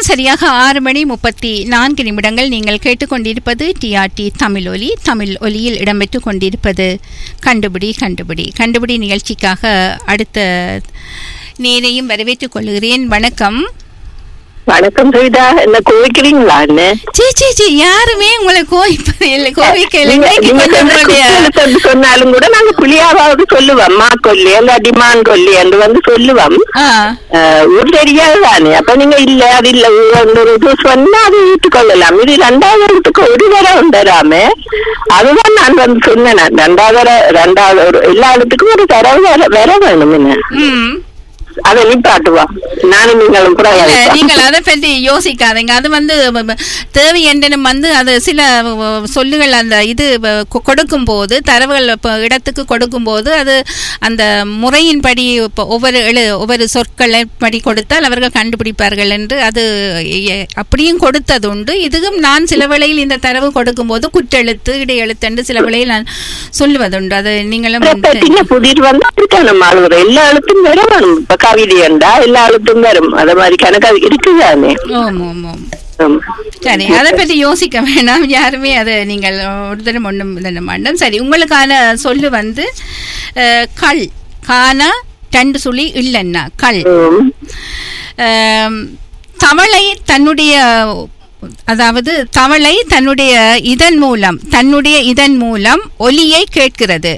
சரியாக ஆறு மணி முப்பத்தி நான்கு நிமிடங்கள் நீங்கள் கேட்டுக்கொண்டிருப்பது டிஆர்டி தமிழ் ஒலி தமிழ் ஒலியில் இடம்பெற்று கொண்டிருப்பது கண்டுபிடி கண்டுபிடி கண்டுபிடி நிகழ்ச்சிக்காக அடுத்த நேரையும் வரவேற்றுக் கொள்கிறேன் வணக்கம் வணக்கம் சுவிதா என்ன கோவிக்கிறீங்களா என்ன சீ சீ சீ யாருமே உங்களை கோவிப்பது இல்லை கோவிக்கல நீங்க- இன்னைக்கு நீங்க கொஞ்சம் சொன்ன உங்களுடைய- குத்தெழுத்து சொன்னாலும் கூட நாங்க புளியாவது சொல்லுவோம் மா கொல்லி இல்லாட்டி மான் கொல்லி என்று வந்து சொல்லுவோம் ஆ ஆஹ், ஊர் தெரியாது தானே அப்ப நீங்க இல்ல அது இல்ல ஊர் ஒரு இது சொன்னா அது ஏற்றுக்கொள்ளலாம் இது ரெண்டாவது இடத்துக்கு ஒரு தடவை உண்டராம அதுதான் நான் வந்து சொன்னேன் நான். ரெண்டாவது தடவை- ரெண்டாவது ஒரு எல்லா இடத்துக்கும் ஒரு தடவை வர வர வேணும் என்ன ம் அதை நிப்பாட்டுவா நானும் நீங்களும் கூட இல்ல, வேலைக்கு நீங்கள் அதை பற்றி யோசிக்காதீங்க அது வந்து வ- வ- தேவை என்றனும் வந்து அது சில வ- சொல்லுகள் அந்த இது கொடுக்கும் போது தரவுகள் இப்போ இடத்துக்கு கொடுக்கும் போது அது அந்த முறையின்படி இப்போ ஒவ்வொரு எழு ஒவ்வொரு சொற்களை படி கொடுத்தால் அவர்கள் கண்டுபிடிப்பார்கள் என்று அது எ- அப்படியும் கொடுத்தது உண்டு இதுவும் நான் சில வேளையில் இந்த தரவு கொடுக்கும்போது குற்றெழுத்து இடையெழுத்து என்று சில வேளையில் நான் சொல்லுவதுண்டு அது நீங்களும் இப்ப சின்ன புதிர் வந்து அப்படித்தான் நம்ம அழுகுறோம் எல்லா எழுத்தும் வர வேணும் இப்ப கவிதை என்றா எல்லா எழுத்தும் வரும் அத மாதிரி கணக்கு அது இருக்குதானே ஓம் ஓம் ஓம் ஆம். சரி அதை பற்றி யோசிக்க வேண்டாம் யாருமே அதை நீங்கள் ஒரு தரம் ஒன்றும் இதன மாட்டோம் சரி உங்களுக்கான சொல்லு வந்து அஹ், கள் கான ரெண்டு சுழி இல்லைன்னா கள் ஆம். அம், தவளை தன்னுடைய அதாவது தவளை தன்னுடைய இதன் மூலம் தன்னுடைய இதன் மூலம் ஒலியை கேட்கிறது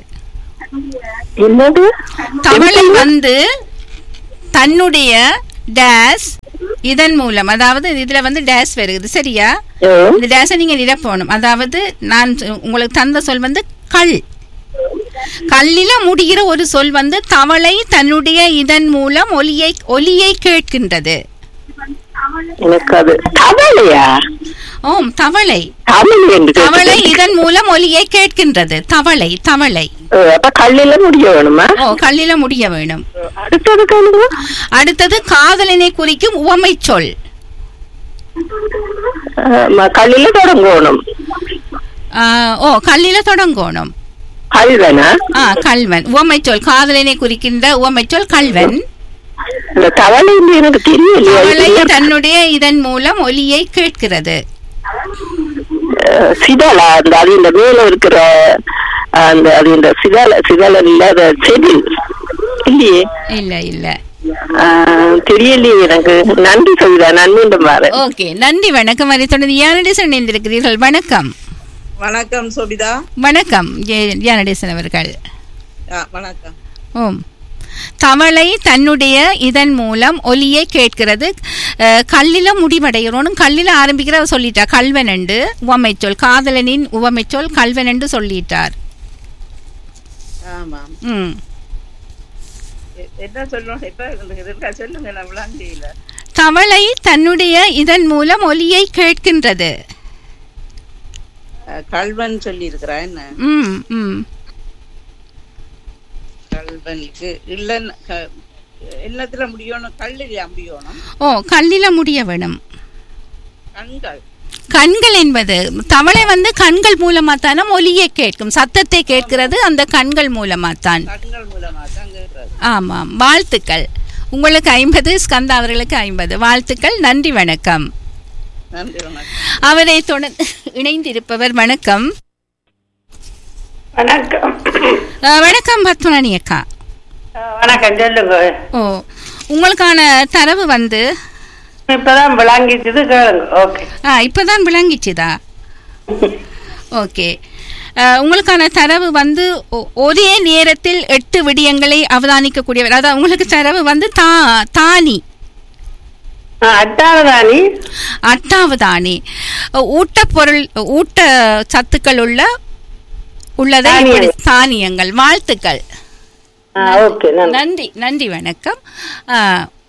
என்னது தவளை வந்து தன்னுடைய டேஸ் இதன் மூலம் அதாவது இதுல வந்து டேஸ் வருது சரியா ஆம். இந்த டேஸை நீங்க நிரப்பணும் அதாவது நான் சொ- உங்களுக்கு தந்த சொல் வந்து கல் கல்லில முடிகிற ஒரு சொல் வந்து தவளை தன்னுடைய இதன் மூலம் ஒலியை ஒலியை கேட்கின்றது எனக்கு அது தவளையா ஓம் தவளை தமிழ் என்று தவளை கேட்டது. இதன் மூலம் ஒலியை கேட்கின்றது தவளை தவளை ஓ, அப்ப கல்லில முடிய வேணுமா ஓ கல்லில முடிய வேணும் அடுத்தது கேளுங்க அடுத்தது காதலினை குறிக்கும் உவமை சொல் ஆமா, கல்லில தொடங்கணும் ஆ, ஓ கல்லில தொடங்கணும் கல்வனா ஆ கல்வன் உவமை சொல் காதலினை குறிக்கின்ற உவமை சொல் கல்வன் இந்த தவளை என்று எனக்கு தெரியலையே தவளை தன்னுடைய இதன் மூலம் ஒலியை கேட்கிறது அஹ், சிதலா அந்த அது இந்த மேல இருக்கிற அந்த அது இந்த சிதல சிதல இல்லாத செதில் இல்லையே இல்ல இல்ல ஆஹ், தெரியலையே எனக்கு நன்றி சொல்லுதா நான் மீண்டும் வரேன் ஓகே நன்றி வணக்கம் அதை தொடர்ந்து யானடேசன் இணைந்திருக்கிறீர்கள் வணக்கம் வணக்கம் சோபிதா வணக்கம் ஜெய- யானடேசன் அவர்கள் ஆ, வணக்கம் ஓம் தவளை தன்னுடைய இதன் மூலம் ஒலியை கேட்கிறது அஹ், கல்லில முடிவடைகிறோன்னு கல்லில ஆரம்பிக்கிற அவர் சொல்லிட்டா கல்வனண்டு உவமைச்சொல் காதலனின் உவமைச்சொல் கல்வனண்டு சொல்லிட்டார் ஆமாம் ம் எ- என்ன சொல்லணும் இப்ப உங்களுக்கு இருக்கா சொல்லுங்க நான் விளாண்டியில தவளை தன்னுடைய இதன் மூலம் ஒலியை கேட்கின்றது கல்வன் சொல்லி இருக்கிறா என்ன ம் ம் கல்வனுக்கு இல்லைன்னு க- என்னத்துல முடியணும் கல்லில் முடியணும் ஓ கல்லில முடிய வேணும் கண்கள் கண்கள் என்பது தவளை வந்து கண்கள் மூலமா தானே ஒலியை கேட்கும் சத்தத்தை கேட்கிறது அந்த கண்கள் மூலமா தான் கண்கள் மூலமா தான் கேட்கறது ஆமாம் வாழ்த்துக்கள் உங்களுக்கு ஐம்பது ஸ்கந்தா அவர்களுக்கு ஐம்பது வாழ்த்துக்கள் நன்றி வணக்கம் நன்றி வணக்கம் அவரை தொடர்ந்து இணைந்திருப்பவர் வணக்கம் வணக்கம் அஹ், வணக்கம் பத்மராணி அக்கா அஹ் வணக்கம் சொல்லுங்க ஓ உங்களுக்கான தரவு வந்து இப்பதான் விளங்கிச்சது கேளுங்க ஓகே ஆ இப்போதான் விளங்கிச்சுதா ஓகே அஹ், உங்களுக்கான தரவு வந்து ஒ- ஒரே நேரத்தில் எட்டு விடயங்களை அவதானிக்கக்கூடியவர் அதாவது உங்களுக்கு தரவு வந்து தா தானி அட்டாவதானி அட்டாவதானி ஊட்டப்பொருள் ஊட்ட சத்துக்கள் உள்ள உள்ளதை தானியங்கள். இப்படி தானியங்கள் வாழ்த்துக்கள் ஓகே நன்றி நன்றி நன்றி வணக்கம் ஆ,